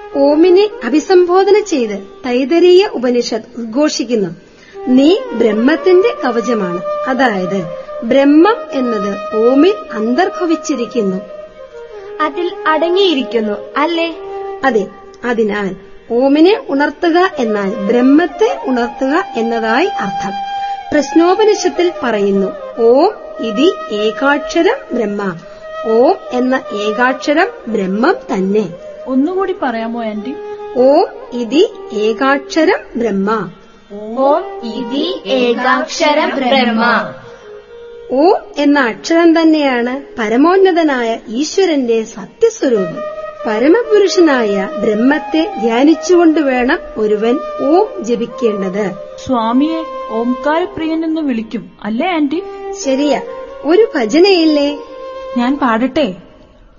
ഓമിനെ അഭിസംബോധന ചെയ്ത് തൈതരീയ ഉപനിഷത്ത് ഉദ്ഘോഷിക്കുന്നു നീ ബ്രഹ്മത്തിന്റെ കവചമാണ് അതായത് ബ്രഹ്മം എന്നത് ഓമിൽ അന്തർഭവിച്ചിരിക്കുന്നു അതിൽ അടങ്ങിയിരിക്കുന്നു അല്ലേ അതെ അതിനാൽ ഓമിനെ ഉണർത്തുക എന്നാൽ ബ്രഹ്മത്തെ ഉണർത്തുക എന്നതായി അർത്ഥം പ്രശ്നോപനിഷത്തിൽ പറയുന്നു ഓം ഇതി ഏകാക്ഷരം ബ്രഹ്മ ഓം എന്ന ഏകാക്ഷരം ബ്രഹ്മം തന്നെ ഒന്നുകൂടി പറയാമോ ആന്റി ഓം ഇതി ഏകാക്ഷരം ബ്രഹ്മ ഓം ഇതി ഏകാക്ഷരം ബ്രഹ്മ ഓം എന്ന അക്ഷരം തന്നെയാണ് പരമോന്നതനായ ഈശ്വരന്റെ സത്യസ്വരൂപം പരമപുരുഷനായ ബ്രഹ്മത്തെ ധ്യാനിച്ചുകൊണ്ട് വേണം ഒരുവൻ ഓം ജപിക്കേണ്ടത് സ്വാമിയെ ഓംകാരപ്രിയൻ എന്ന് വിളിക്കും അല്ലേ ആന്റി ശരിയാ ഒരു ഭജനയില്ലേ ഞാൻ പാടട്ടെ